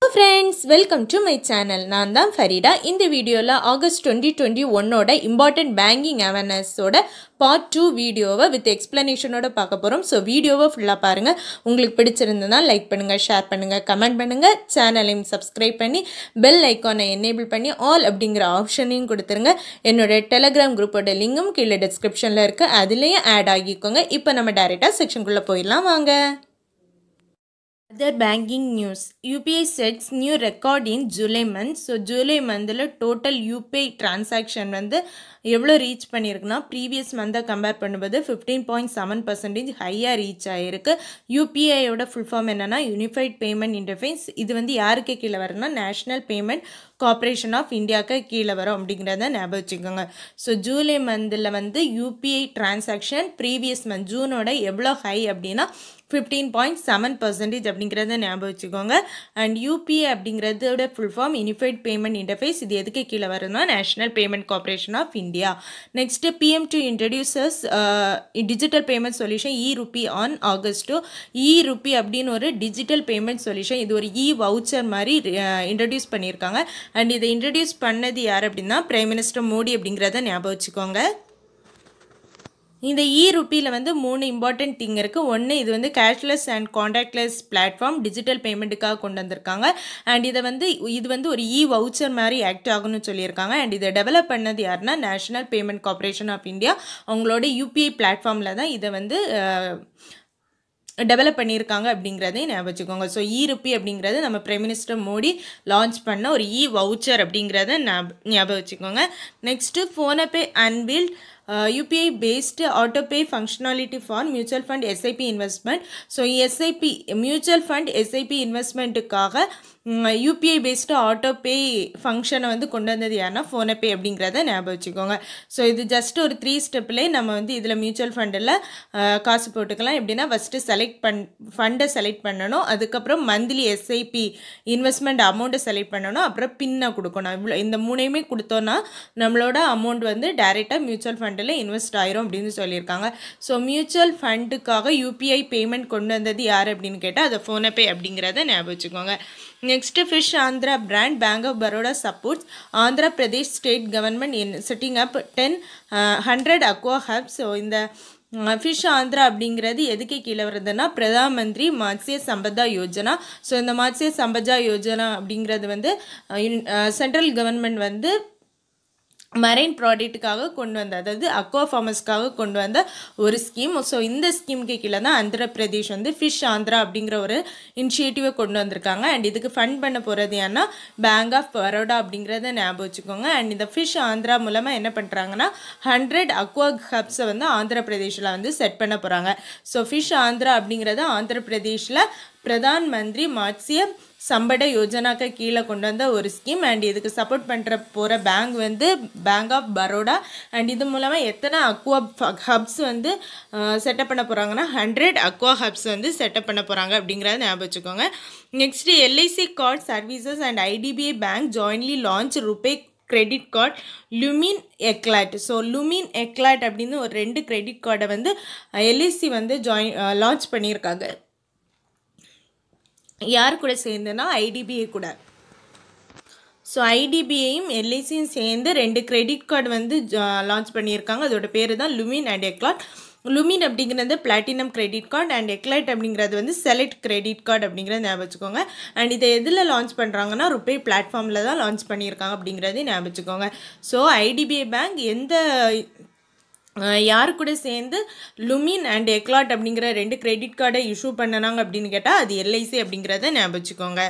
Friends welcome to my channel நான் தான் ஃபரீடா இந்த வீடியோவில் ஆகஸ்ட் டுவெண்ட்டி டுவெண்ட்டி ஒன்னோட இம்பார்ட்டன்ட் பேங்கிங் அவேர்னஸோட பார்ட் டூ வீடியோவை வித் எக்ஸ்ப்ளனேஷனோட பார்க்க போகிறோம் ஸோ வீடியோவை ஃபுல்லாக பாருங்கள் உங்களுக்கு பிடிச்சிருந்ததுன்னா லைக் பண்ணுங்கள் ஷேர் பண்ணுங்கள் கமெண்ட் பண்ணுங்கள் சேனலையும் சப்ஸ்கிரைப் பண்ணி பெல் ஐக்கானை எனேபிள் பண்ணி ஆல் அப்படிங்கிற ஆப்ஷனையும் கொடுத்துருங்க என்னோட டெலகிராம் குரூப்போட லிங்கும் கீழே டிஸ்கிரிப்ஷனில் இருக்குது அதுலேயும் ஆட் ஆகிக்கோங்க இப்போ நம்ம டைரெக்டாக செக்ஷனுக்குள்ளே போயிடலாம் வாங்க other banking news UPI sets new record in July month so July மந்தில் டோட்டல் யூபிஐ டிரான்சாக்ஷன் வந்து எவ்வளோ ரீச் பண்ணியிருக்குன்னா ப்ரீவியஸ் மந்தை கம்பேர் பண்ணும்போது ஃபிஃப்டீன் பாயிண்ட் செவன் பர்சன்டேஜ் ஹையாக ரீச் ஆகிருக்கு யூபிஐயோட ஃபுல் ஃபார்ம் என்னென்னா யூனிஃபைட் பேமெண்ட் இன்டர்ஃபேஸ் இது வந்து யாருக்கு கீழே வரும்னா நேஷ்னல் பேமெண்ட் கார்பரேஷன் ஆஃப் இந்தியாவுக்கு கீழே வரும் அப்படிங்கிறத ஞாபகம் வச்சுக்கோங்க ஸோ ஜூலை மந்தில் வந்து யூபிஐ டிரான்சாக்ஷன் ப்ரீவியஸ் மந்த் ஜூனோட எவ்வளோ ஹை அப்படின்னா ஃபிஃப்டீன் பாயிண்ட் செவன் பர்சன்டேஜ் அப்படிங்கிறத ஞாபகம் வச்சுக்கோங்க அண்ட் யூபிஐ அப்படிங்கிறதோட full form unified payment interface இது எதுக்கு கீழே வரும்னா national payment corporation of India next PM to introduces digital payment solution e RUPI on August two e RUPI அப்படின்னு ஒரு டிஜிட்டல் பேமெண்ட் சொல்யூஷன் இது ஒரு இ வவுச்சர் மாதிரி இன்ட்ரடியூஸ் பண்ணியிருக்காங்க அண்ட் இதை இன்ட்ரடியூஸ் பண்ணது யார் அப்படின்னா பிரைம் மினிஸ்டர் மோடி அப்படிங்கிறத ஞாபகம் வச்சுக்கோங்க இந்த இ ருப்பியில் வந்து மூணு இம்பார்ட்டன்ட் திங் இருக்குது ஒன்று இது வந்து cashless and contactless platform digital பேமெண்ட்டுக்காக கொண்டு வந்திருக்காங்க அண்ட் இதை வந்து இது வந்து ஒரு இ வவுச்சர் மாதிரி ஆக்ட் ஆகும்னு சொல்லியிருக்காங்க அண்ட் இதை டெவலப் பண்ணது யாருன்னா national payment corporation of India அவங்களோட யூபிஐ பிளாட்ஃபார்மில் தான் இதை வந்து டெவலப் பண்ணியிருக்காங்க அப்படிங்கிறதையும் ஞாபகம் வச்சுக்கோங்க ஸோ இ ருப்பி அப்படிங்கிறது நம்ம பிரைம் மினிஸ்டர் மோடி லான்ச் பண்ண ஒரு இ வவுச்சர் அப்படிங்கிறத ஞாபகம் வச்சுக்கோங்க next PhonePe inbuilt UPI based autopay functionality for mutual fund SIP investment so SIP mutual fund SIP இன்வெஸ்ட்மெண்ட்டுக்காக யூபிஐ பேஸ்டு ஆட்டோபே ஃபங்க்ஷனை வந்து கொண்டு வந்தது யாருன்னா ஃபோனபே அப்படிங்கிறத ஞாபகம் வச்சுக்கோங்க ஸோ இது ஜஸ்ட் ஒரு த்ரீ ஸ்டெப்லேயே நம்ம வந்து இதில் மியூச்சுவல் ஃபண்டில் காசு போட்டுக்கலாம் எப்படின்னா ஃபஸ்ட்டு செலக்ட் பண் ஃபண்டை செலக்ட் பண்ணணும் அதுக்கப்புறம் மந்த்லி எஸ்ஐபி இன்வெஸ்ட்மெண்ட் அமௌண்ட்டை செலக்ட் பண்ணணும் அப்புறம் பின்னை கொடுக்கணும் இவ்வளோ இந்த மூணையுமே கொடுத்தோன்னா நம்மளோட அமௌண்ட் வந்து டைரெக்டாக மியூச்சுவல் ஃபண்டில் இன்வெஸ்ட் ஆயிரும் அப்படின்னு சொல்லியிருக்காங்க ஸோ மியூச்சுவல் ஃபண்டுக்காக யூபிஐ பேமெண்ட் கொண்டு வந்தது யார் அப்படின்னு கேட்டால் அதை ஃபோனபே அப்படிங்கிறத ஞாபகம் வச்சுக்கோங்க next fish Andhra brand bank of Baroda supports Andhra Pradesh state government in setting up ten hundred aqua hubs so இந்த ஃபிஷ் ஆந்திரா அப்படிங்கிறது எதுக்கு கீழே வருதுன்னா பிரதான் மந்திரி மத்ஸ்ய சம்பதா யோஜனா ஸோ இந்த மத்ஸ்ய சம்பதா யோஜனா அப்படிங்கிறது வந்து சென்ட்ரல் கவர்மெண்ட் வந்து மரைன் ப்ராடக்ட்டுக்காக கொண்டு வந்த அதாவது அக்வா ஃபார்மர்ஸ்க்காக கொண்டு வந்த ஒரு ஸ்கீம் ஸோ இந்த ஸ்கீமுக்கு கீழே தான் ஆந்திர பிரதேஷ் வந்து ஃபிஷ் ஆந்திரா அப்படிங்கிற ஒரு இனிஷியேட்டிவை கொண்டு வந்திருக்காங்க அண்ட் இதுக்கு ஃபண்ட் பண்ண போகிறது ஏன்னா பேங்க் ஆஃப் பரோடா அப்படிங்கிறத ஞாபகம் வச்சுக்கோங்க அண்ட் இந்த ஃபிஷ் ஆந்திரா மூலமாக என்ன பண்ணுறாங்கன்னா ஹண்ட்ரட் அக்வா ஹப்ஸை வந்து ஆந்திர பிரதேஷில் வந்து செட் பண்ண போகிறாங்க ஸோ ஃபிஷ் ஆந்திரா அப்படிங்கிறது ஆந்திர பிரதேஷில் பிரதான் மந்திரி மத்ஸ்ய சம்பட யோஜனாக்கு கீழே கொண்டு வந்த ஒரு ஸ்கீம் அண்ட் இதுக்கு சப்போர்ட் பண்ணுற போகிற பேங்க் வந்து பேங்க் ஆஃப் பரோடா அண்ட் இது மூலமாக எத்தனை அக்வா ஹப்ஸ் வந்து செட்டப் பண்ண போகிறாங்கன்னா ஹண்ட்ரட் அக்வா ஹப்ஸ் வந்து செட்டப் பண்ண போகிறாங்க அப்படிங்கிறத ஞாபகம் வச்சுக்கோங்க next LIC card services and IDBI bank jointly launch RuPay credit card Lumine Eclat so Lumine Eclat அப்படின்னு ஒரு ரெண்டு கிரெடிட் கார்டை வந்து எல்ஐசி வந்து ஜாயின் லான்ச் பண்ணியிருக்காங்க யார் கூட சேர்ந்துன்னா ஐடிபிஐ கூட ஸோ ஐடிபிஐயும் எல்ஐசியும் சேர்ந்து ரெண்டு கிரெடிட் கார்டு வந்து லான்ச் பண்ணியிருக்காங்க அதோட பேர் தான் லுமின் அண்ட் எக்லாட் லுமின் அப்படிங்கிறது platinum credit card and Eclat அப்படிங்கிறது வந்து செலக்ட் கிரெடிட் கார்டு அப்படிங்கிறத ஞாபகம் வச்சுக்கோங்க அண்ட் இதை எதில் லான்ச் பண்ணுறாங்கன்னா ருபே பிளாட்ஃபார்மில் தான் லான்ச் பண்ணியிருக்காங்க அப்படிங்கிறதையும் ஞாபகம் வச்சுக்கோங்க ஸோ ஐடிபிஐ பேங்க் எந்த யார் கூட சேர்ந்து லுமின் அண்ட் எக்லாட் அப்படிங்கிற ரெண்டு கிரெடிட் கார்டை இஷ்யூ பண்ணினாங்க அப்படின்னு கேட்டால் அது எல்ஐசி அப்படிங்கிறத ஞாபகம் வச்சுக்கோங்க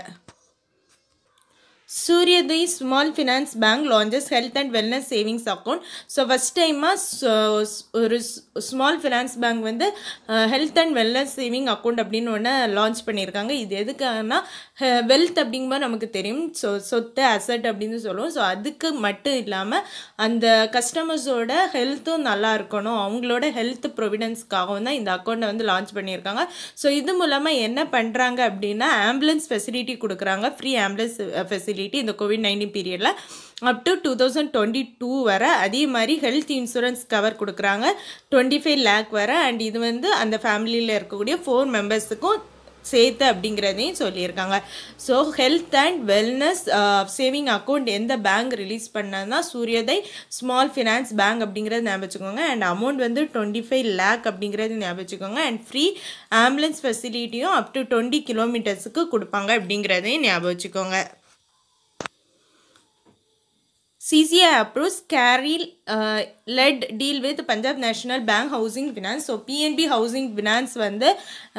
Suryoday small finance bank launches health and wellness savings account so first டைமாக ஒரு ஸ்மால் ஃபினான்ஸ் பேங்க் வந்து health and wellness saving account அப்படின்னு ஒன்று லான்ச் பண்ணியிருக்காங்க இது எதுக்காகனா வெல்த் அப்படிங்கும்போது நமக்கு தெரியும் ஸோ சொத்து அசட் அப்படின்னு சொல்லுவோம் ஸோ அதுக்கு மட்டும் இல்லாமல் அந்த கஸ்டமர்ஸோட ஹெல்த்தும் நல்லா இருக்கணும் அவங்களோட ஹெல்த் ப்ரொவிடன்ஸ்க்காகவும் தான் இந்த அக்கௌண்ட்டை வந்து லான்ச் பண்ணியிருக்காங்க ஸோ இது மூலமாக என்ன பண்ணுறாங்க அப்படின்னா ஆம்புலன்ஸ் ஃபெசிலிட்டி கொடுக்குறாங்க ஃப்ரீ ஆம்புலன்ஸ் ஃபெசிலிட்டி இந்த கோவிட் நைன்டீன் பீரியடில் up to two thousand twenty two வர அதே மாதிரி ஹெல்த் இன்சூரன்ஸ் கவர் கொடுக்குறாங்க டுவெண்ட்டி ஃபைவ் லேக் வர அண்ட் இது வந்து அந்த ஃபேமிலியில் இருக்கக்கூடிய ஃபோர் மெம்பர்ஸுக்கும் சேர்த்து அப்படிங்கிறதையும் சொல்லியிருக்காங்க so health and wellness saving account எந்த பேங்க் ரிலீஸ் பண்ணதுன்னா சூரியதை ஸ்மால் ஃபினான்ஸ் பேங்க் அப்படிங்கிறது ஞாபகம் வச்சுக்கோங்க அண்ட் அமௌண்ட் வந்து டுவெண்ட்டி ஃபைவ் லேக் அப்படிங்கிறது ஞாபகம் வச்சுக்கோங்க அண்ட் ஃப்ரீ ஆம்புலன்ஸ் ஃபெசிலிட்டியும் அப் டு டுவெண்ட்டி கிலோமீட்டர்ஸுக்கு கொடுப்பாங்க அப்படிங்கிறதையும் ஞாபகம் வச்சுக்கோங்க CCI approves Caril uh, led deal with Punjab National Bank Housing Finance. So PNB housing finance வந்து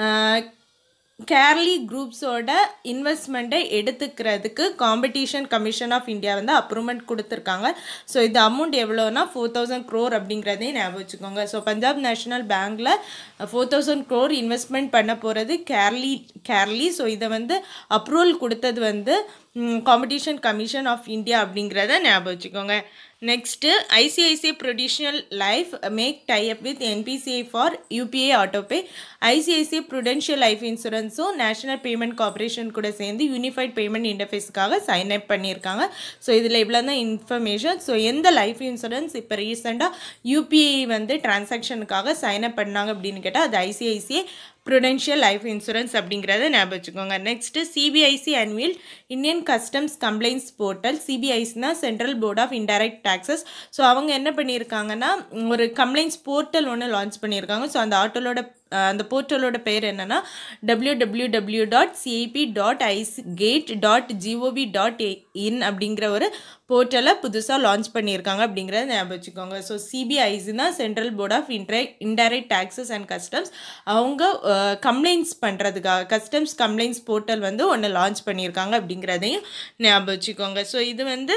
கேர்லி குரூப்ஸோட இன்வெஸ்ட்மெண்ட்டை எடுத்துக்கிறதுக்கு காம்படிஷன் கமிஷன் ஆஃப் இந்தியா வந்து அப்ரூவ்மெண்ட் கொடுத்துருக்காங்க ஸோ இது அமௌண்ட் எவ்வளோனா ஃபோர் தௌசண்ட் க்ரோர் அப்படிங்கிறதையும் ஞாபகம் வச்சுக்கோங்க ஸோ பஞ்சாப் நேஷனல் பேங்க்கில் ஃபோர் தௌசண்ட் க்ரோர் இன்வெஸ்ட்மெண்ட் பண்ண போகிறது கேர்லி கேர்லி ஸோ இதை வந்து அப்ரூவல் கொடுத்தது வந்து காம்படிஷன் கமிஷன் ஆஃப் இந்தியா அப்படிங்கிறத ஞாபகம் வச்சுக்கோங்க next ICICI prudential life make tie up with NPCI for UPI autopay ICICI prudential life இன்சூரன்ஸும் நேஷனல் பேமெண்ட் கார்பரேஷன் கூட சேர்ந்து யூனிஃபைட் பேமெண்ட் இன்டர்ஃபேஸ்க்காக சைன் அப் பண்ணியிருக்காங்க ஸோ இதில் இவ்வளோ தான் இன்ஃபர்மேஷன் ஸோ எந்த லைஃப் இன்சூரன்ஸ் இப்போ ரீசெண்டாக யூபிஐ வந்து டிரான்சாக்ஷனுக்காக சைன் அப் பண்ணாங்க அப்படின்னு கேட்டால் அது ஐசிஐசிஐ ப்ருடென்ஷியல் லைஃப் இன்சூரன்ஸ் அப்படிங்கிறத ஞாபகம் வச்சுக்கோங்க next CBIC unveil Indian customs complaints portal சிபிஐசினா central board of indirect taxes so அவங்க என்ன பண்ணியிருக்காங்கன்னா ஒரு கம்ப்ளைண்ட்ஸ் போர்ட்டல் ஒன்று லான்ச் பண்ணியிருக்காங்க ஸோ அந்த ஆட்டோலோட அந்த போர்ட்டலோட பேர் என்னென்னா W W W dot CIP dot ice gate dot GOV dot in அப்படிங்கிற ஒரு போர்ட்டலை புதுசாக லான்ச் பண்ணியிருக்காங்க அப்படிங்கிறத ஞாபகம் வச்சுக்கோங்க ஸோ சிபிஐசினா சென்ட்ரல் போர்ட் ஆஃப் இன்ட்ரை இன்டைரக்ட் டாக்ஸஸ் அண்ட் கஸ்டம்ஸ் அவங்க கம்ப்ளைண்ட்ஸ் பண்ணுறதுக்காக கஸ்டம்ஸ் கம்ப்ளைண்ட்ஸ் போர்ட்டல் வந்து ஒன்று லான்ச் பண்ணியிருக்காங்க அப்படிங்கிறதையும் ஞாபகம் வச்சுக்கோங்க ஸோ இது வந்து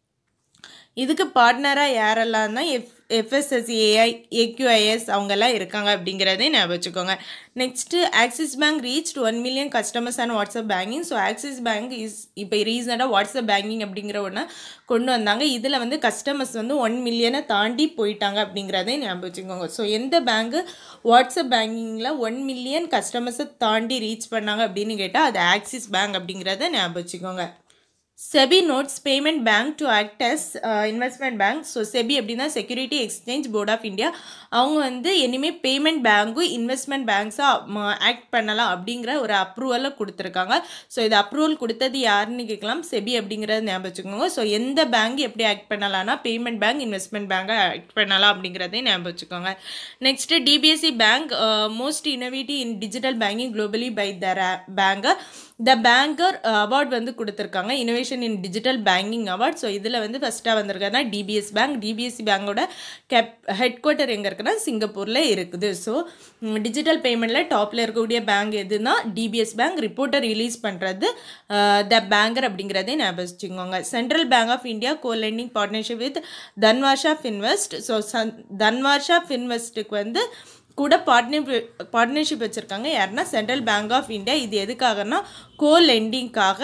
இதுக்கு பார்ட்னராக யாரெல்லாம் தான் எஃப் எஃப்எஸ்எஸ்ஏஐ ஏக்யூஐஎஸ் அவங்கெல்லாம் இருக்காங்க அப்படிங்கிறதையும் ஞாபகம் வச்சுக்கோங்க next Axis bank reach one million customers and WhatsApp banking so Axis bank is இப்போ ரீசெண்டாக வாட்ஸ்அப் பேங்கிங் அப்படிங்கிற ஒன்று கொண்டு வந்தாங்க இதில் வந்து கஸ்டமர்ஸ் வந்து ஒன் மில்லியனை தாண்டி போயிட்டாங்க அப்படிங்கிறதையும் ஞாபகம் வச்சுக்கோங்க ஸோ எந்த பேங்க்கு வாட்ஸ்அப் பேங்கிங்கில் ஒன் மில்லியன் கஸ்டமர்ஸை தாண்டி ரீச் பண்ணாங்க அப்படின்னு கேட்டால் அது ஆக்சிஸ் பேங்க் அப்படிங்கிறத ஞாபகம் வச்சுக்கோங்க SEBI nods payment bank to act as investment bank so SEBI அப்படின்னா security exchange board of India அவங்க வந்து இனிமேல் பேமெண்ட் பேங்க்கும் இன்வெஸ்ட்மெண்ட் பேங்க்ஸாக ஆக்ட் பண்ணலாம் அப்படிங்கிற ஒரு அப்ரூவலை கொடுத்துருக்காங்க ஸோ இது அப்ரூவல் கொடுத்தது யாருன்னு கேட்கலாம் செபி அப்படிங்கிறத ஞாபகம் வச்சுக்கோங்க ஸோ எந்த பேங்க் எப்படி ஆக்ட் பண்ணலாம்னா பேமெண்ட் பேங்க் இன்வெஸ்ட்மெண்ட் பேங்கை ஆக்ட் பண்ணலாம் அப்படிங்கிறதையும் ஞாபகம் வச்சுக்கோங்க next DBSC bank most innovative in digital banking globally by the banker the banker award வந்து கொடுத்துருக்காங்க innovation in digital banking award so இதில் வந்து ஃபஸ்ட்டாக வந்திருக்காங்கன்னா டிபிஎஸ் பேங்க் டிபிஎஸ்சி பேங்கோட கேப் ஹெட் குவார்ட்டர் எங்கே இருக்குன்னா சிங்கப்பூரில் இருக்குது ஸோ டிஜிட்டல் பேமெண்ட்டில் டாப்பில் இருக்கக்கூடிய பேங்க் எதுனா டிபிஎஸ் பேங்க் ரிப்போர்ட்டை ரிலீஸ் பண்ணுறது த பேங்கர் அப்படிங்கிறதே ஞாபகம் வச்சுக்கோங்க central bank of India co lending partnership with Dhanvarsha Finvest so சன் தன்வாஷா ஃபின்வெஸ்ட்டுக்கு வந்து கூட பார்ட்னர் பார்ட்னர்ஷிப் வச்சுருக்காங்க யாருன்னா சென்ட்ரல் பேங்க் ஆஃப் இந்தியா இது எதுக்காகனா கோ லெண்டிங்காக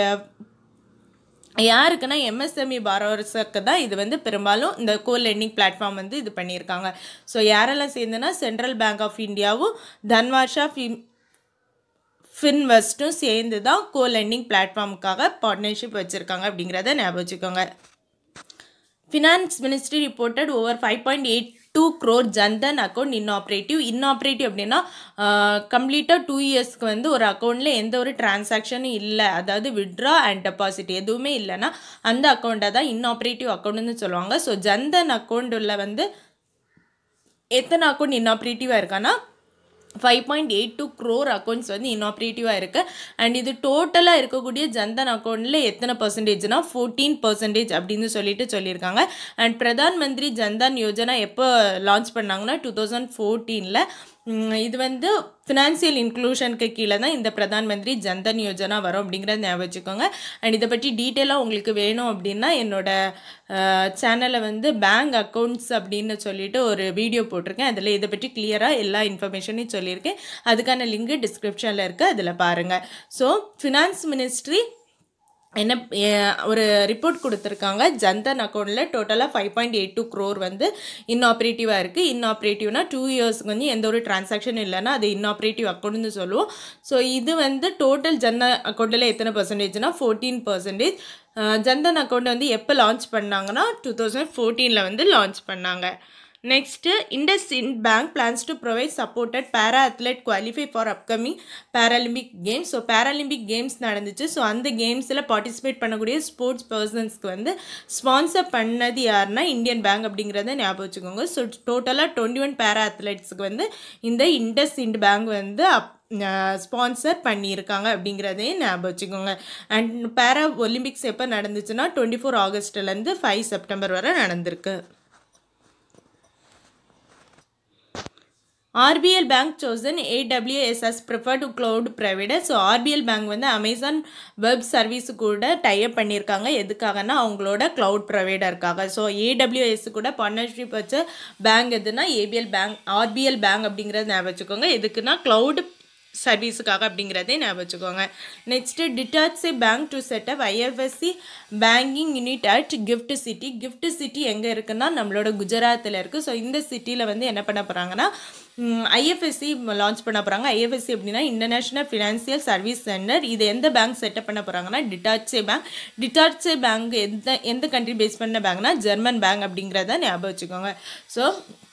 யாருக்குன்னா எம்எஸ்எம்இ பாரோவர்ஸுக்கு தான் இது வந்து பெரும்பாலும் இந்த கோ லெண்டிங் பிளாட்ஃபார்ம் வந்து இது பண்ணியிருக்காங்க ஸோ யாரெல்லாம் சேர்ந்துன்னா சென்ட்ரல் பேங்க் ஆஃப் இந்தியாவும் தன்வாஷா ஃபின் ஃபின்வெஸ்ட்டும் சேர்ந்து தான் கோ லெண்டிங் பிளாட்ஃபார்முக்காக பார்ட்னர்ஷிப் வச்சுருக்காங்க அப்படிங்கிறத ஞாபகம் வச்சுக்கோங்க finance ministry reported over five point eight two crore Jan Dhan account inoperative inoperative அப்படின்னா கம்ப்ளீட்டாக டூ இயர்ஸ்க்கு வந்து ஒரு அக்கௌண்ட்டில் எந்த ஒரு டிரான்சாக்ஷனும் இல்லை அதாவது விட்ரா அண்ட் டெபாசிட் எதுவுமே இல்லைன்னா அந்த அக்கௌண்ட்டை தான் இன்ஆப்ரேட்டிவ் அக்கௌண்ட்னு சொல்லுவாங்க ஸோ ஜன்தன் அக்கௌண்ட்டில் வந்து எத்தனை அக்கௌண்ட் இன்ஆப்ரேட்டிவாக இருக்கான்னா five point eight two crore accounts வந்து இன்ஆப்ரேட்டிவாக இருக்குது அண்ட் இது டோட்டலாக இருக்கக்கூடிய ஜன்தன் அக்கௌண்ட்டில் எத்தனை பர்சன்டேஜ்னா ஃபோர்டீன் பர்சன்டேஜ் அப்படின்னு சொல்லிட்டு சொல்லியிருக்காங்க அண்ட் பிரதான் மந்திரி ஜன்தன் யோஜனா எப்போ லான்ச் பண்ணாங்கன்னா டூ தௌசண்ட் ஃபோர்டீனில் இது வந்து ஃபினான்சியல் இன்க்ளூஷனுக்கு கீழே தான் இந்த பிரதான் மந்திரி ஜன்தன் யோஜனா வரும் அப்படிங்கிறத ஞாபகம் வச்சுக்கோங்க அண்ட் இதை பற்றி டீட்டெயிலாக உங்களுக்கு வேணும் அப்படின்னா என்னோட சேனலை வந்து பேங்க் அக்கௌண்ட்ஸ் அப்படின்னு சொல்லிட்டு ஒரு வீடியோ போட்டிருக்கேன் அதில் இதை பற்றி கிளியராக எல்லா இன்ஃபர்மேஷனையும் சொல்லியிருக்கேன் அதுக்கான லிங்க் டிஸ்கிரிப்ஷனில் இருக்குது அதில் பாருங்கள் ஸோ ஃபினான்ஸ் மினிஸ்ட்ரி என்ன ஒரு ரிப்போர்ட் கொடுத்துருக்காங்க ஜன்தன் அக்கௌண்ட்டில் டோட்டலாக five point eight two crore வந்து இன்ஆப்ரேட்டிவாக இருக்குது இன்ஆப்ரேட்டிவ்னா டூ இயர்ஸ்க்கு வந்து எந்த ஒரு டிரான்சாக்ஷன் இல்லைன்னா அது இன்ஆப்ரேட்டிவ் அக்கௌண்ட்னு சொல்லுவோம் ஸோ இது வந்து டோட்டல் ஜன்தன் அக்கௌண்ட்டில் எத்தனை பர்சன்டேஜ்னா ஃபோர்டீன் பர்சன்டேஜ் ஜன்தன் அக்கௌண்ட் வந்து எப்போ லான்ச் பண்ணாங்கன்னா டூ தௌசண்ட் ஃபோர்டீனில் வந்து லான்ச் பண்ணாங்க next IndusInd bank plans to provide supported para athlete qualify for upcoming paralympic games so paralympic games நடந்துச்சு ஸோ அந்த கேம்ஸில் பார்ட்டிசிபேட் பண்ணக்கூடிய ஸ்போர்ட்ஸ் பர்சன்ஸ்க்கு வந்து ஸ்பான்சர் பண்ணது யாருன்னா இந்தியன் பேங்க் அப்படிங்கிறத ஞாபகம் வச்சுக்கோங்க ஸோ டோட்டலாக டுவெண்ட்டி ஒன் பேரா அத்லெட்ஸுக்கு வந்து இந்த இண்டஸ் இண்ட் பேங்க் வந்து அப் ஸ்பான்சர் பண்ணியிருக்காங்க அப்படிங்கிறதையும் ஞாபகம் வச்சுக்கோங்க அண்ட் பேரா ஒலிம்பிக்ஸ் எப்போ நடந்துச்சுன்னா டுவெண்ட்டி ஃபோர் ஆகஸ்ட்லேருந்து ஃபைவ் செப்டம்பர் வரை நடந்திருக்கு RBL bank chosen AWS as prefer to cloud provider so RBL bank வந்து அமேசான் வெப் சர்வீஸு கூட டைப் பண்ணியிருக்காங்க எதுக்காகனா அவங்களோட க்ளவுட் ப்ரொவைடருக்காக ஸோ ஏடபிள்யூஎஸ் கூட பார்ட்னர்ஷிப் வச்ச பேங்க் எதுனா ஏபிஎல் பேங்க் ஆர்பிஎல் பேங்க் அப்படிங்கிறத ஞாபகம் வச்சுக்கோங்க எதுக்குன்னா க்ளவுட் சர்வீஸுக்காக அப்படிங்கிறதே ஞாபகம் வச்சுக்கோங்க next Deutsche bank to set up IFSC banking unit at gift city gift city எங்கே இருக்குன்னா நம்மளோட குஜராத்தில் இருக்குது ஸோ இந்த சிட்டியில் வந்து என்ன பண்ண போகிறாங்கன்னா ஐஎஃப்எஸ்சி லான்ச் பண்ண போகிறாங்க ஐஎஃப்எஸ்சி அப்படின்னா இன்டர்நேஷ்னல் ஃபினான்சியல் சர்வீஸ் சென்டர் இது எந்த பேங்க் செட்டப் பண்ண போகிறாங்கன்னா டிட்டாச்சே பேங்க் டிட்டாச்சே பேங்க் எந்த எந்த கண்ட்ரி பேஸ் பண்ண பேங்க்னா ஜெர்மன் பேங்க் அப்படிங்கிறத ஞாபகம் வச்சுக்கோங்க so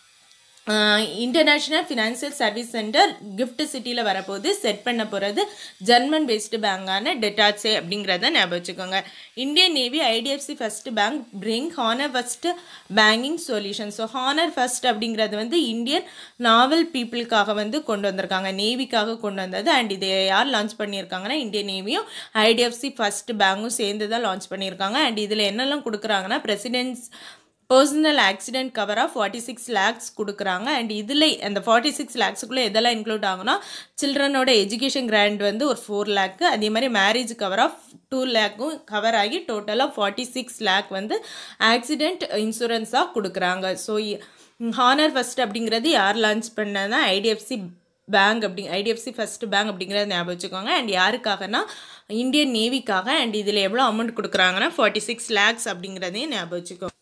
international financial service centre gift சிட்டியில் வரப்போது செட் பண்ண போகிறது ஜெர்மன் பேஸ்டு பேங்கான டெட்டாச்சே அப்படிங்கிறத ஞாபகம் வச்சுக்கோங்க Indian navy IDFC first bank bring honour first banking solution so honour first அப்படிங்கிறது வந்து இந்தியன் நாவல் பீப்புளுக்காக வந்து கொண்டு வந்திருக்காங்க நேவிக்காக கொண்டு வந்தது அண்ட் இதை யார் லான்ச் பண்ணியிருக்காங்கன்னா இந்தியன் நேவியும் ஐடிஎஃப்சி ஃபஸ்ட் பேங்கும் சேர்ந்து தான் லான்ச் பண்ணியிருக்காங்க அண்ட் இதில் என்னெல்லாம் கொடுக்குறாங்கன்னா பிரசிடென்ட்ஸ் பர்சனல் ஆக்சிடென்ட் கவராக ஃபார்ட்டி சிக்ஸ் லேக்ஸ் கொடுக்குறாங்க அண்ட் இதில் அந்த ஃபார்ட்டி சிக்ஸ் லேக்ஸுக்குள்ளே எதெல்லாம் இன்க்ளூட் ஆகுனா சில்ட்ரனோட எஜுகேஷன் கிராண்ட் வந்து ஒரு ஃபோர் லேக்கு அதே மாதிரி மேரேஜ் கவராக டூ லேக்கும் கவர் ஆகி டோட்டலாக ஃபார்ட்டி சிக்ஸ் லேக் வந்து ஆக்சிடெண்ட் இன்சூரன்ஸாக கொடுக்குறாங்க ஸோ ஹானர் ஃபஸ்ட் அப்படிங்கிறது யார் லான்ச் பண்ணனா ஐடிஎஃப்சி பேங்க் அப்படி ஐடிஎஃப்சி ஃபஸ்ட் பேங்க் அப்படிங்கிறத ஞாபகம் வச்சுக்கோங்க அண்ட் யாருக்காகனா இந்தியன் நேவிக்காக அண்ட் இதில் எவ்வளோ அமௌண்ட் கொடுக்குறாங்கன்னா ஃபார்ட்டி சிக்ஸ் லேக்ஸ் அப்படிங்கிறதையும் ஞாபகம் வச்சுக்கோங்க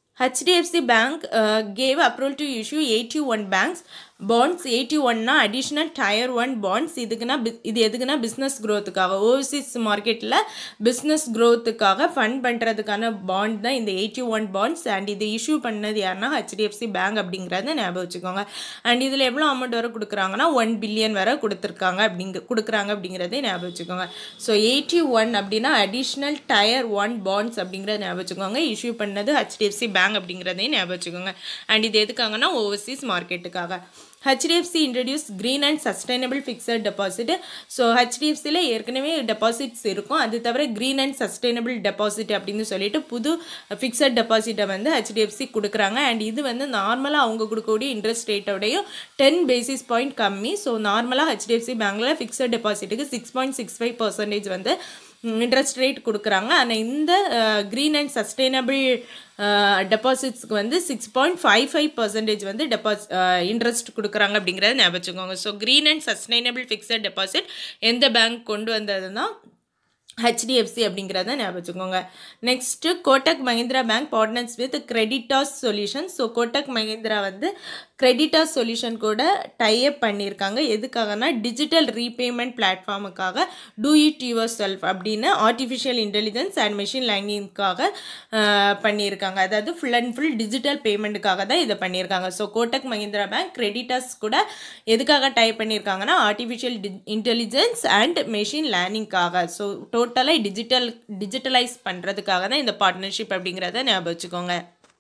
HDFC Bank uh, gave approval to issue 81 banks bonds eighty ஒன்னா அடிஷ்னல் டயர் ஒன் பாண்ட்ஸ் இதுக்குன்னா பி- இது எதுக்குன்னா பிஸ்னஸ் க்ரோத்துக்காக ஓவர்சீஸ் மார்க்கெட்டில் பிஸ்னஸ் க்ரோத்துக்காக ஃபண்ட் பண்ணுறதுக்கான பாண்ட் தான் இந்த எயிட்டி ஒன் பாண்ட்ஸ் அண்ட் இது இஷ்யூ பண்ணது யாருன்னா ஹெச்டிஎஃப்சி பேங்க் அப்படிங்கிறத ஞாபகம் வச்சுக்கோங்க அண்ட் இதில் எவ்வளோ அமௌண்ட் வரை கொடுக்குறாங்கன்னா ஒன் பில்லியன் வரை கொடுத்துருக்காங்க அப்படிங்க கொடுக்குறாங்க அப்படிங்கிறதே ஞாபகம் வச்சுக்கோங்க ஸோ எயிட்டி ஒன் அப்படின்னா அடிஷ்னல் டயர் ஒன் பாண்ட்ஸ் அப்படிங்கிறத ஞாபகம் வச்சுக்கோங்க இஷ்யூ பண்ணது ஹெச்டிஎஃப்சி பேங்க் அப்படிங்கிறதையும் ஞாபகம் வச்சுக்கோங்க அண்ட் இது எதுக்காகனா ஓவர்சீஸ் மார்க்கெட்டுக்காக HDFC introduce green and sustainable fixed deposit so ஹெச்டிஎஃப்சியில் ஏற்கனவே டெபாசிட்ஸ் இருக்கும் அது தவிர க்ரீன் அண்ட் சஸ்டைனபிள் டெபாசிட் அப்படின்னு சொல்லிட்டு புது ஃபிக்ஸட் டெபாசிட்டை வந்து ஹெச்டிஎஃப்சி கொடுக்குறாங்க அண்ட் இது வந்து நார்மலாக அவங்க கொடுக்கக்கூடிய இன்ட்ரெஸ்ட் ரேட்டோடையும் டென் பேசிஸ் பாயிண்ட் கம்மி ஸோ நார்மலாக ஹெச்டிஎஃப்சி பேங்க்கில் ஃபிக்ஸட் டெபாசிட்டுக்கு six point six five percentage வந்து இன்ட்ரெஸ்ட் ரேட் கொடுக்குறாங்க ஆனால் இந்த க்ரீன் அண்ட் சஸ்டைனபிள் டெபாசிட்ஸ்க்கு வந்து six point five five percentage வந்து டெபாஸ் இன்ட்ரெஸ்ட் கொடுக்குறாங்க அப்படிங்கிறத ஞாபகம் வச்சுக்கோங்க so green and sustainable fixed deposit எந்த பேங்க் கொண்டு வந்ததுன்னா ஹெச்டிஎஃப்சி அப்படிங்கிறத ஞாபகம் வச்சுக்கோங்க next Kotak Mahindra bank partners with Creditas solution so Kotak Mahindra வந்து கிரெடிட்டாஸ் சொல்யூஷன் கூட டைப் பண்ணியிருக்காங்க எதுக்காகனா டிஜிட்டல் ரீபேமெண்ட் பிளாட்ஃபார்முக்காக டூ இட் யுவர் செல்ஃப் அப்படின்னு ஆர்டிஃபிஷியல் இன்டெலிஜென்ஸ் அண்ட் மிஷின் லேர்னிங்காக பண்ணியிருக்காங்க அதாவது ஃபுல் அண்ட் ஃபுல் டிஜிட்டல் பேமெண்ட்டுக்காக தான் இதை பண்ணியிருக்காங்க so Kotak Mahindra bank Creditas கூட எதுக்காக டைப் பண்ணியிருக்காங்கன்னா ஆர்டிஃபிஷியல் இன்டெலிஜென்ஸ் அண்ட் மெஷின் லேர்னிங்காக ஸோ டோட்டலாக டிஜிட்டல் டிஜிட்டலைஸ் பண்ணுறதுக்காக தான் இந்த பார்ட்னர்ஷிப் அப்படிங்கிறத ஞாபகம் வச்சுக்கோங்க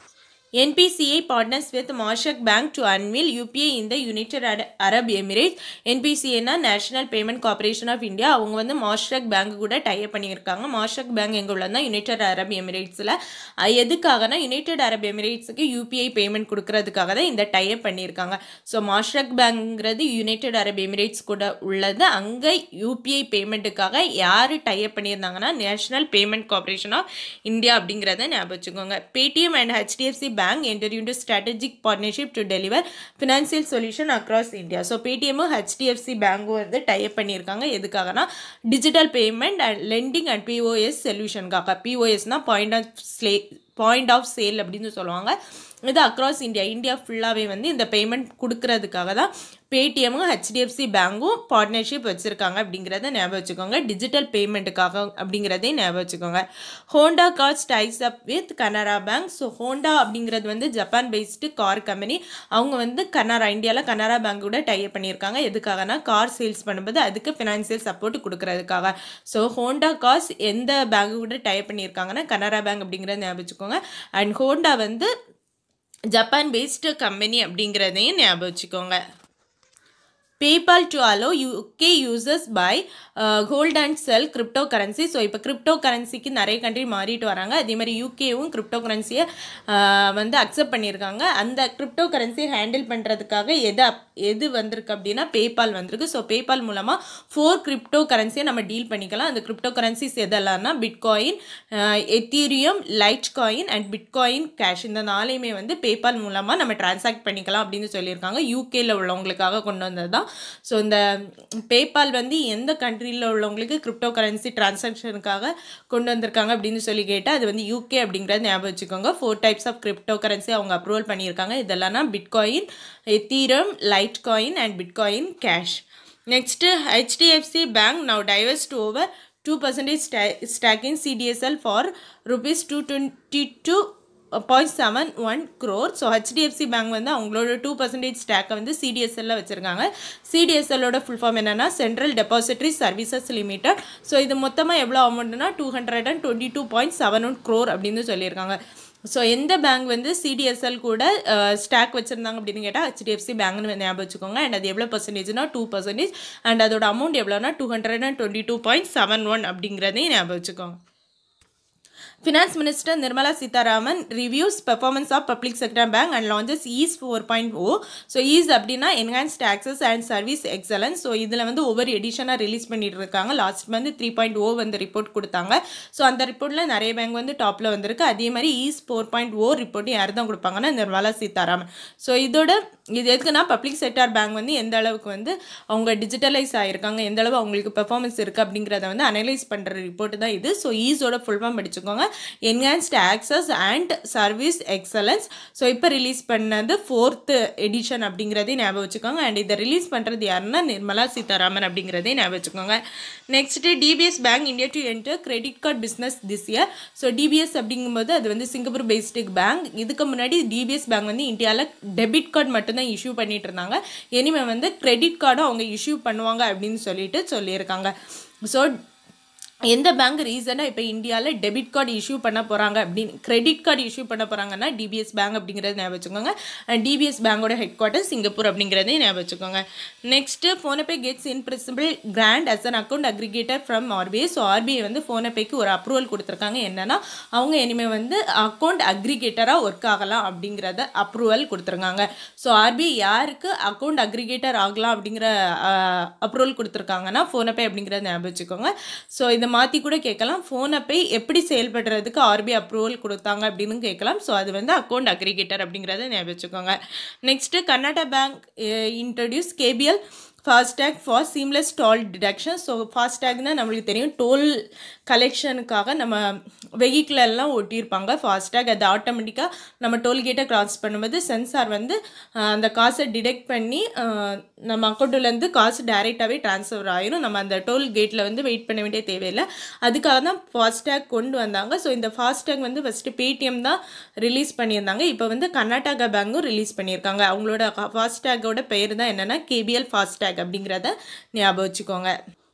NPCI partners with Mossack Bank to unveil UPI in the United Ad- Arab Emirates. NPCI னா national payment corporation of India அவங்க வந்து மாஷக் பேங்க் கூட டைப் பண்ணியிருக்காங்க மாஷக் பேங்க் எங்கே உள்ளதுனா யுனைடெட் அரப் எமிரேட்ஸில் எதுக்காகனா யுனைடெட் அரப் எமிரேட்ஸுக்கு யூபிஐ பேமெண்ட் கொடுக்கறதுக்காக தான் இந்த டைப் பண்ணியிருக்காங்க ஸோ மாஷக் பேங்க்ங்கிறது யுனைடெட் அரப் எமிரேட்ஸ் கூட உள்ளது அங்கே யூபிஐ பேமெண்ட்டுக்காக யார் டைப் பண்ணியிருந்தாங்கன்னா national payment corporation of India அப்படிங்கிறத ஞாபகம் வச்சுக்கோங்க Paytm and HDFC bank enter into strategic partnership to deliver financial solution across India so பேடிஎம்மும் ஹெச்டிஎஃப்சி பேங்கும் வந்து டைப் பண்ணியிருக்காங்க எதுக்காகனா digital payment and lending and POS சொல்யூஷனுக்காக பிஓஎஸ்னால் point of sale point of sale அப்படின்னு சொல்லுவாங்க இது அக்ராஸ் இந்தியா இந்தியா ஃபுல்லாகவே வந்து இந்த பேமெண்ட் கொடுக்கறதுக்காக தான் பேடிஎம்மும் ஹெச்டிஎஃப்சி பேங்கும் பார்ட்னர்ஷிப் வச்சுருக்காங்க அப்படிங்கிறத ஞாபகம் வச்சுக்கோங்க டிஜிட்டல் பேமெண்ட்டுக்காக அப்படிங்கிறதையும் ஞாபகம் வச்சுக்கோங்க Honda cars ties up with Canara bank so Honda அப்படிங்கிறது வந்து ஜப்பான் பேஸ்டு கார் கம்பெனி அவங்க வந்து கனரா இந்தியாவில் கனரா பேங்க் கூட டைப் பண்ணியிருக்காங்க எதுக்காகனா கார் சேல்ஸ் பண்ணும்போது அதுக்கு ஃபினான்சியல் சப்போர்ட் கொடுக்கறதுக்காக ஸோ ஹோண்டா கார்ஸ் எந்த பேங்க் கூட டைப் பண்ணியிருக்காங்கன்னா கனரா பேங்க் அப்படிங்கிறத ஞாபகம் வச்சுக்கோங்க அண்ட் ஹோண்டா வந்து ஜப்பான் பேஸ்டு கம்பெனி அப்படிங்கிறதையும் ஞாபகம் வச்சுக்கோங்க PayPal to allow UK users buy uh, hold and sell cryptocurrency so இப்போ கிரிப்டோ கரன்சிக்கு நிறைய கண்ட்ரி மாறிட்டு வராங்க அதே மாதிரி யூகேவும் கிரிப்டோ கரன்சியை வந்து அக்செப்ட் பண்ணியிருக்காங்க அந்த கிரிப்டோ கரன்சியை ஹேண்டில் பண்ணுறதுக்காக எது அப் எது வந்திருக்கு அப்படின்னா பேபால் வந்திருக்கு ஸோ பேபால் மூலமாக ஃபோர் கிரிப்டோ கரன்சியை நம்ம டீல் பண்ணிக்கலாம் அந்த கிரிப்டோ கரன்சிஸ் எதெல்லாம்னா bitcoin ethereum litecoin and bitcoin cash இந்த நாளையுமே வந்து பேபால் மூலமாக நம்ம டிரான்சாக்ட் பண்ணிக்கலாம் அப்படின்னு சொல்லியிருக்காங்க யூகேல உள்ளவங்களுக்காக கொண்டு வந்தது தான் ஸோ இந்த பேபால் வந்து எந்த கண்ட்ரியில் உள்ளவங்களுக்கு கிரிப்டோ கரன்சி டிரான்சாக்ஷனுக்காக கொண்டு வந்திருக்காங்க அப்படின்னு சொல்லி கேட்டால் அது வந்து யூகே அப்படிங்கிறத ஞாபகம் வச்சுக்கோங்க four types of crypto currency அவங்க அப்ரூவல் பண்ணியிருக்காங்க இதெல்லாம் bitcoin ethereum litecoin and bitcoin cash next HDFC bank now divest over two percentage staking CDSL for rupees two twenty two point seven one crore so HDFC bank வந்து அவங்களோட two percentage ஸ்டாக்கை வந்து சிடிஎஸ்எல்ல வச்சுருக்காங்க சிடிஎஸ்எல்லோட full form என்னென்னா central depository services limited so இது மொத்தமாக எவ்வளோ அமௌண்ட்னா two hundred and twenty two point seven one crore அப்படின்னு சொல்லியிருக்காங்க ஸோ எந்த பேங்க் வந்து சிடிஎஸ்எல் கூட ஸ்டாக் வச்சுருந்தாங்க அப்படின்னு கேட்டால் ஹெச்டிஎஃப்சி பேங்க்னு ஞாபகம் வச்சுக்கோங்க அண்ட் அது எவ்வளோ பர்சன்டேஜ்னா டூ பர்சன்டேஜ் அண்ட் அதோட அமௌண்ட் எவ்வளோனா two hundred and twenty two point seven one அப்படிங்கிறதையும் ஞாபகம் வச்சுக்கோங்க Finance Minister Nirmala Sitharaman reviews performance of public sector bank and launches EASE 4.0. So EASE அப்படின்னா Enhanced Access and Service Excellence. So இதில் வந்து ஒவ்வொரு எடிஷனாக ரிலீஸ் பண்ணிட்டு இருக்காங்க last month three point O வந்து ரிப்போர்ட் கொடுத்தாங்க ஸோ அந்த ரிப்போர்ட்டில் நிறைய பேங்க் வந்து டாப்பில் வந்திருக்கு அதே மாதிரி EASE four point O report யார் தான் கொடுப்பாங்கன்னா நிர்மலா சீதாராமன் ஸோ இதோட இது எதுக்குன்னா பப்ளிக் செக்டார் பேங்க் வந்து எந்த அளவுக்கு வந்து அவங்க டிஜிட்டலைஸ் ஆகிருக்காங்க எந்த அளவு அவங்களுக்கு பெர்ஃபார்மன்ஸ் இருக்குது அப்படிங்கிறத வந்து அனலைஸ் பண்ணுற ரிப்போர்ட் தான் இது ஸோ ஈஸோட ஃபுல் ஃபார்ம் படிச்சுக்கோங்க enhanced access and service excellence so இப்போ ரிலீஸ் பண்ணது ஃபோர்த்து எடிஷன் அப்படிங்கிறதையும் ஞாபகம் வச்சுக்கோங்க அண்ட் இதை ரிலீஸ் பண்ணுறது யாருன்னா நிர்மலா சீதாராமன் அப்படிங்கிறதையும் ஞாபகம் வச்சுக்கோங்க next DBS bank India to enter credit card business this year so DBS அப்படிங்கும்போது அது வந்து சிங்கப்பூர் பேஸ்டு பேங்க் இதுக்கு முன்னாடி டிபிஎஸ் பேங்க் வந்து இந்தியாவில் டெபிட் கார்டு மட்டும்தான் இஷ்யூ பண்ணிட்டு இருந்தாங்க இனிமேல் வந்து கிரெடிட் கார்டும் அவங்க இஷ்யூ பண்ணுவாங்க அப்படின்னு சொல்லிட்டு சொல்லியிருக்காங்க ஸோ எந்த பேங்க் ரீசனாக இப்போ இந்தியாவில் டெபிட் கார்டு இஷ்யூ பண்ண போகிறாங்க அப்படின்னு கிரெடிட் கார்டு இஷ்யூ பண்ண போகிறாங்கன்னா டிபிஎஸ் பேங்க் அப்படிங்கிறது ஞாபகம் வச்சுக்கோங்க அண்ட் டிபிஎஸ் பேங்கோட ஹெட் குவார்ட்டர் சிங்கப்பூர் அப்படிங்கிறதையும் ஞாபகம் வச்சுக்கோங்க next PhonePe gets in principle grant as an account aggregator from RBI so RBI வந்து ஃபோனபேக்கு ஒரு அப்ரூவல் கொடுத்துருக்காங்க என்னன்னா அவங்க இனிமேல் வந்து அக்கௌண்ட் அக்ரிகேட்டராக ஒர்க் ஆகலாம் அப்படிங்கிறத அப்ரூவல் கொடுத்துருக்காங்க ஸோ ஆர்பிஐ யாருக்கு அக்கௌண்ட் அக்ரிகேட்டர் ஆகலாம் அப்படிங்கிற அப்ரூவல் கொடுத்துருக்காங்கன்னா ஃபோனபே அப்படிங்கிறத ஞாபகம் வச்சுக்கோங்க ஸோ இதை மாற்றி கூட கேட்கலாம் ஃபோனப்பை எப்படி செயல்படுறதுக்கு ஆர்பிஐ அப்ரூவல் கொடுத்தாங்க அப்படின்னு கேட்கலாம் ஸோ அது வந்து அக்கௌண்ட் அக்ரிகேட்டர் அப்படிங்கிறத ஞாபகம் வச்சுக்கோங்க next Karnataka bank introduce KBL FASTag for seamless toll deduction so ஃபாஸ்டேக்னா நம்மளுக்கு தெரியும் டோல் கலெக்ஷனுக்காக நம்ம வெஹிக்கிள் எல்லாம் ஒட்டியிருப்பாங்க ஃபாஸ்டேக் அது ஆட்டோமேட்டிக்காக நம்ம டோல்கேட்டை கிராஸ் பண்ணும்போது சென்சார் வந்து அஹ், அந்த காசை டிடெக்ட் பண்ணி அஹ், நம்ம அக்கௌண்ட்லேருந்து காசு டைரெக்டாகவே ட்ரான்ஸ்ஃபர் ஆயிரும் நம்ம அந்த டோல் கேட்டில் வந்து வெயிட் பண்ண வேண்டிய தேவையில்லை அதுக்காக தான் ஃபாஸ்டேக் கொண்டு வந்தாங்க ஸோ இந்த ஃபாஸ்டேக் வந்து ஃபஸ்ட்டு பேடிஎம் தான் ரிலீஸ் பண்ணியிருந்தாங்க இப்போ வந்து கர்நாடகா பேங்க்கும் ரிலீஸ் பண்ணியிருக்காங்க அவங்களோட ஃபாஸ்டேக்கோட பெயர் தான் என்னென்னா கேபிஎல் ஃபாஸ்டேக் அப்படிங்கிறத ஞாபகம் வச்சுக்கோங்க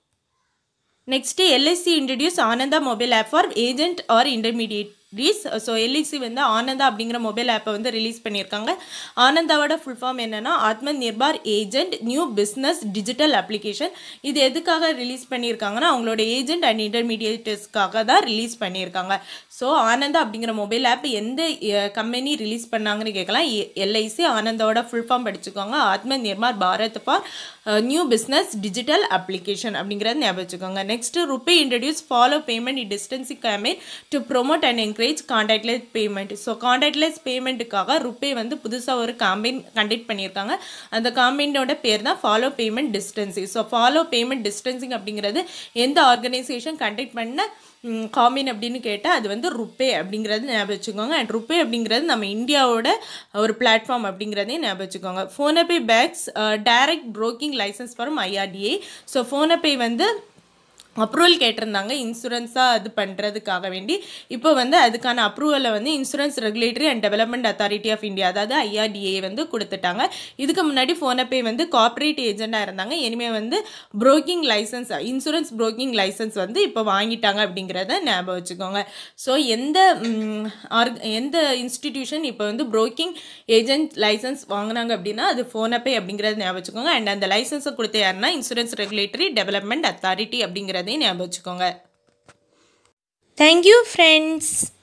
next LIC introduce Ananda mobile app for agent or intermediaries so LIC வந்து ஆனந்தா அப்படிங்கிற மொபைல் ஆப்பை வந்து ரிலீஸ் பண்ணியிருக்காங்க ஆனந்தாவோட ஃபுல் ஃபார்ம் என்னென்னா Atma Nirbhar agent new business digital application இது எதுக்காக ரிலீஸ் பண்ணியிருக்காங்கன்னா அவங்களோட ஏஜென்ட் அண்ட் இன்டர்மீடியேட்டர்ஸ்க்காக தான் ரிலீஸ் பண்ணியிருக்காங்க ஸோ ஆனந்தா அப்படிங்கிற மொபைல் ஆப் எந்த கம்பெனி ரிலீஸ் பண்ணாங்கன்னு கேட்கலாம் எல்ஐசி ஆனந்தாவோட ஃபுல் ஃபார்ம் படிச்சுக்கோங்க Atma Nirbhar Bharat for new business digital application அப்படிங்கிறத ஞாபகம் வச்சுக்கோங்க next RuPay introduce follow payment distancing campaign to promote and encourage encourage contactless payment so contactless பேமெண்ட்டுக்காக ருப்பே வந்து புதுசாக ஒரு காம்பெயின் கண்டக்ட் பண்ணியிருக்காங்க அந்த காம்பெயினோட பேர் தான் follow payment distancing so follow payment distancing அப்படிங்கிறது எந்த ஆர்கனைசேஷன் கண்டக்ட் பண்ண காமின் அப்படின்னு கேட்டால் அது வந்து ருப்பே அப்படிங்கிறது ஞாபகம் வச்சுக்கோங்க அண்ட் ருப்பே அப்படிங்கிறது நம்ம இந்தியாவோட ஒரு பிளாட்ஃபார்ம் அப்படிங்கிறதையும் ஞாபகம் வச்சுக்கோங்க PhonePe bags direct broking licence from IRDA so PhonePe வந்து அப்ரூவல் கேட்டிருந்தாங்க இன்சூரன்ஸாக இது பண்ணுறதுக்காக வேண்டி இப்போ வந்து அதுக்கான அப்ரூவலை வந்து insurance regulatory and development authority of India அதாவது ஐஆர்டிஏ வந்து கொடுத்துட்டாங்க இதுக்கு முன்னாடி ஃபோனப்பே வந்து கார்ப்பரேட் ஏஜெண்டாக இருந்தாங்க இனிமேல் வந்து broking licence insurance broking licence வந்து இப்போ வாங்கிட்டாங்க அப்படிங்கிறத ஞாபகம் வச்சுக்கோங்க ஸோ எந்த ம், ஆர்க் எந்த இன்ஸ்டிடியூஷன் இப்போ வந்து ப்ரோக்கிங் ஏஜென்ட் லைசன்ஸ் வாங்கினாங்க அப்படின்னா அது ஃபோனப்பே அப்படிங்கிறத ஞாபகம் வச்சுக்கோங்க அண்ட் அந்த லைசன்ஸை கொடுத்த யாருன்னா இன்சூரன்ஸ் ரெகுலேட்டரி டெவலப்மெண்ட் அத்தாரிட்டி அப்படிங்கிறதையும் ஞாபகம் வச்சுக்கோங்க தேங்க்யூ ஃப்ரெண்ட்ஸ்